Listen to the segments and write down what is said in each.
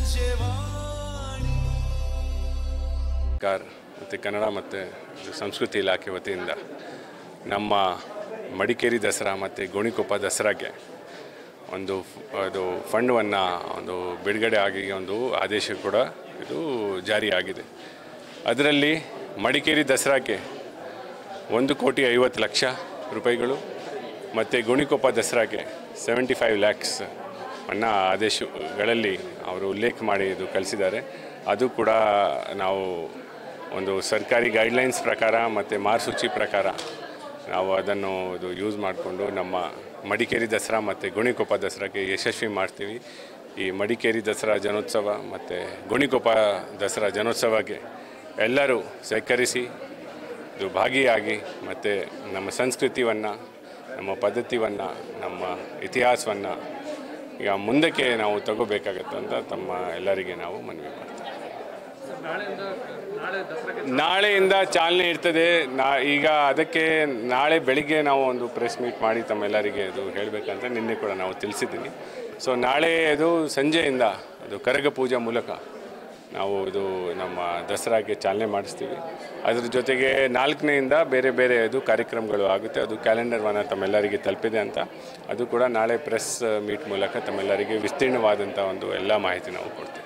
car ಮತ್ತು ಕನ್ನಡ ಮತ್ತು ಸಂಸ್ಕೃತಿ ಇಲಾಖೆ ವತಿಯಿಂದ ನಮ್ಮ ಮಡಿಕೇರಿ ದಸರಾ ಮತ್ತು ಗೋಣಿಕೊಪ್ಪ ದಸರಾಗೆ ಒಂದು ಫ್- ಅದು ಫಂಡವನ್ನು ಒಂದು ಬಿಡುಗಡೆ ಆಗಿ ಒಂದು ಆದೇಶ ಕೂಡ ಇದು ಜಾರಿಯಾಗಿದೆ ಅದರಲ್ಲಿ ಮಡಿಕೇರಿ ದಸರಾಕ್ಕೆ ಒಂದು ಕೋಟಿ ಐವತ್ತು ಲಕ್ಷ ರೂಪಾಯಿಗಳು ಮತ್ತು ಗೋಣಿಕೊಪ್ಪ ದಸರಾಗೆ ಸೆವೆಂಟಿ ಫೈವ್ ಲ್ಯಾಕ್ಸ್ ಅನ್ನ ಆದೇಶಗಳಲ್ಲಿ ಅವರು ಉಲ್ಲೇಖ ಮಾಡಿ ಇದು ಕಳಿಸಿದ್ದಾರೆ ಅದು ಕೂಡ ನಾವು ಒಂದು ಸರ್ಕಾರಿ ಗೈಡ್ಲೈನ್ಸ್ ಪ್ರಕಾರ ಮತ್ತು ಮಾರ್ಗಸೂಚಿ ಪ್ರಕಾರ ನಾವು ಅದನ್ನು ಇದು ಯೂಸ್ ಮಾಡಿಕೊಂಡು ನಮ್ಮ ಮಡಿಕೇರಿ ದಸರಾ ಮತ್ತು ಗೋಣಿಕೊಪ್ಪ ದಸರಾಗೆ ಯಶಸ್ವಿ ಮಾಡ್ತೀವಿ ಈ ಮಡಿಕೇರಿ ದಸರಾ ಜನೋತ್ಸವ ಮತ್ತು ಗೋಣಿಕೊಪ್ಪ ದಸರಾ ಜನೋತ್ಸವಕ್ಕೆ ಎಲ್ಲರೂ ಸಹಕರಿಸಿ ಇದು ಭಾಗಿಯಾಗಿ ಮತ್ತು ನಮ್ಮ ಸಂಸ್ಕೃತಿಯನ್ನು ನಮ್ಮ ಪದ್ಧತಿಯನ್ನು ನಮ್ಮ ಇತಿಹಾಸವನ್ನು ಈಗ ಮುಂದಕ್ಕೆ ನಾವು ತಗೋಬೇಕಾಗತ್ತೆ ಅಂತ ತಮ್ಮ ಎಲ್ಲರಿಗೆ ನಾವು ಮನವಿ ಮಾಡ್ತೀವಿ ನಾಳೆಯಿಂದ ನಾಳೆ ದಸರಾಗೆ ನಾಳೆಯಿಂದ ಚಾಲನೆ ಇರ್ತದೆ ನಾ ಈಗ ಅದಕ್ಕೆ ನಾಳೆ ಬೆಳಿಗ್ಗೆ ನಾವು ಒಂದು ಪ್ರೆಸ್ ಮೀಟ್ ಮಾಡಿ ತಮ್ಮೆಲ್ಲರಿಗೆ ಅದು ಹೇಳಬೇಕಂತ ನಿನ್ನೆ ಕೂಡ ನಾವು ತಿಳಿಸಿದ್ದೀನಿ ಸೊ ನಾಳೆ ಅದು ಸಂಜೆಯಿಂದ ಅದು ಕರಗ ಪೂಜಾ ಮೂಲಕ ನಾವು ಇದು ನಮ್ಮ ದಸರಾಗೆ ಚಾಲನೆ ಮಾಡಿಸ್ತೀವಿ ಅದ್ರ ಜೊತೆಗೆ ನಾಲ್ಕನೆಯಿಂದ ಬೇರೆ ಬೇರೆ ಅದು ಕಾರ್ಯಕ್ರಮಗಳು ಆಗುತ್ತೆ ಅದು ಕ್ಯಾಲೆಂಡರ್ವನ್ನು ತಮ್ಮೆಲ್ಲರಿಗೆ ತಲುಪಿದೆ ಅಂತ ಅದು ಕೂಡ ನಾಳೆ ಪ್ರೆಸ್ ಮೀಟ್ ಮೂಲಕ ತಮ್ಮೆಲ್ಲರಿಗೆ ವಿಸ್ತೀರ್ಣವಾದಂಥ ಒಂದು ಎಲ್ಲ ಮಾಹಿತಿ ನಾವು ಕೊಡ್ತೀವಿ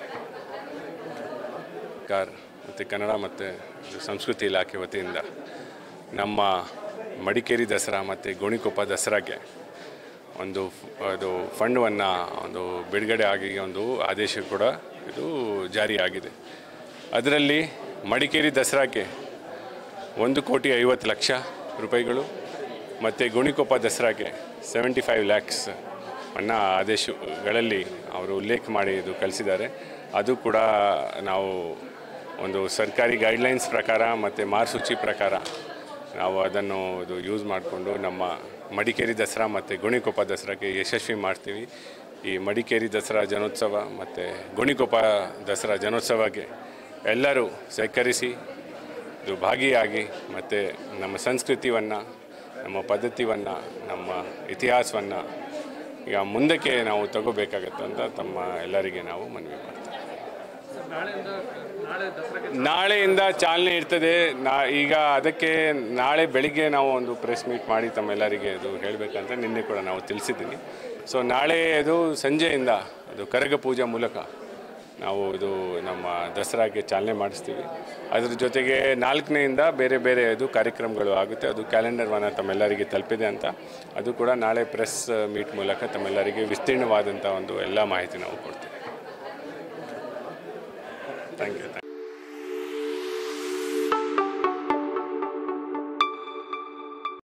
ಕಾರ್ ಮತ್ತು ಕನ್ನಡ ಮತ್ತು ಸಂಸ್ಕೃತಿ ಇಲಾಖೆ ವತಿಯಿಂದ ನಮ್ಮ ಮಡಿಕೇರಿ ದಸರಾ ಮತ್ತು ಗೋಣಿಕೊಪ್ಪ ದಸರಾಗೆ ಒಂದು ಫ್- ಅದು ಫಂಡವನ್ನು ಒಂದು ಬಿಡುಗಡೆ ಆಗಿ ಒಂದು ಆದೇಶ ಕೂಡ ಇದು ಜಾರಿಯಾಗಿದೆ ಅದರಲ್ಲಿ ಮಡಿಕೇರಿ ದಸರಾಕ್ಕೆ ಒಂದು ಕೋಟಿ ಐವತ್ತು ಲಕ್ಷ ರೂಪಾಯಿಗಳು ಮತ್ತು ಗೋಣಿಕೊಪ್ಪ ದಸರಾಗೆ ಸೆವೆಂಟಿ ಫೈವ್ ಲ್ಯಾಕ್ಸ್ ಅನ್ನ ಆದೇಶಗಳಲ್ಲಿ ಅವರು ಉಲ್ಲೇಖ ಮಾಡಿ ಇದು ಕಳಿಸಿದ್ದಾರೆ ಅದು ಕೂಡ ನಾವು ಒಂದು ಸರ್ಕಾರಿ ಗೈಡ್ಲೈನ್ಸ್ ಪ್ರಕಾರ ಮತ್ತು ಮಾರ್ಗಸೂಚಿ ಪ್ರಕಾರ ನಾವು ಅದನ್ನು ಇದು ಯೂಸ್ ಮಾಡಿಕೊಂಡು ನಮ್ಮ ಮಡಿಕೇರಿ ದಸರಾ ಮತ್ತು ಗೋಣಿಕೊಪ್ಪ ದಸರಾಗೆ ಯಶಸ್ವಿ ಮಾಡ್ತೀವಿ ಈ ಮಡಿಕೇರಿ ದಸರಾ ಜನೋತ್ಸವ ಮತ್ತು ಗೋಣಿಕೊಪ್ಪ ದಸರಾ ಜನೋತ್ಸವಕ್ಕೆ ಎಲ್ಲರೂ ಸಹಕರಿಸಿ ಇದು ಭಾಗಿಯಾಗಿ ಮತ್ತು ನಮ್ಮ ಸಂಸ್ಕೃತಿಯನ್ನು ನಮ್ಮ ಪದ್ಧತಿಯನ್ನು ನಮ್ಮ ಇತಿಹಾಸವನ್ನು ಈಗ ಮುಂದಕ್ಕೆ ನಾವು ತಗೋಬೇಕಾಗತ್ತೆ ಅಂತ ತಮ್ಮ ಎಲ್ಲರಿಗೆ ನಾವು ಮನವಿ ಮಾಡ್ತೀವಿ ನಾಳೆಯಿಂದ ನಾಳೆ ದಸರಾಗೆ ನಾಳೆಯಿಂದ ಚಾಲನೆ ಇರ್ತದೆ ನಾ ಈಗ ಅದಕ್ಕೆ ನಾಳೆ ಬೆಳಿಗ್ಗೆ ನಾವು ಒಂದು ಪ್ರೆಸ್ ಮೀಟ್ ಮಾಡಿ ತಮ್ಮೆಲ್ಲರಿಗೆ ಅದು ಹೇಳಬೇಕಂತ ನಿನ್ನೆ ಕೂಡ ನಾವು ತಿಳಿಸಿದ್ದೀನಿ ಸೊ ನಾಳೆ ಅದು ಸಂಜೆಯಿಂದ ಅದು ಕರಗ ಪೂಜಾ ಮೂಲಕ ನಾವು ಇದು ನಮ್ಮ ದಸರಾಗೆ ಚಾಲನೆ ಮಾಡಿಸ್ತೀವಿ ಅದ್ರ ಜೊತೆಗೆ ನಾಲ್ಕನೆಯಿಂದ ಬೇರೆ ಬೇರೆ ಅದು ಕಾರ್ಯಕ್ರಮಗಳು ಆಗುತ್ತೆ ಅದು ಕ್ಯಾಲೆಂಡರ್ವನ್ನು ತಮ್ಮೆಲ್ಲರಿಗೆ ತಲುಪಿದೆ ಅಂತ ಅದು ಕೂಡ ನಾಳೆ ಪ್ರೆಸ್ ಮೀಟ್ ಮೂಲಕ ತಮ್ಮೆಲ್ಲರಿಗೆ ವಿಸ್ತೀರ್ಣವಾದಂಥ ಒಂದು ಎಲ್ಲ ಮಾಹಿತಿ ನಾವು ಕೊಡ್ತೀವಿ ಥ್ಯಾಂಕ್ ಯು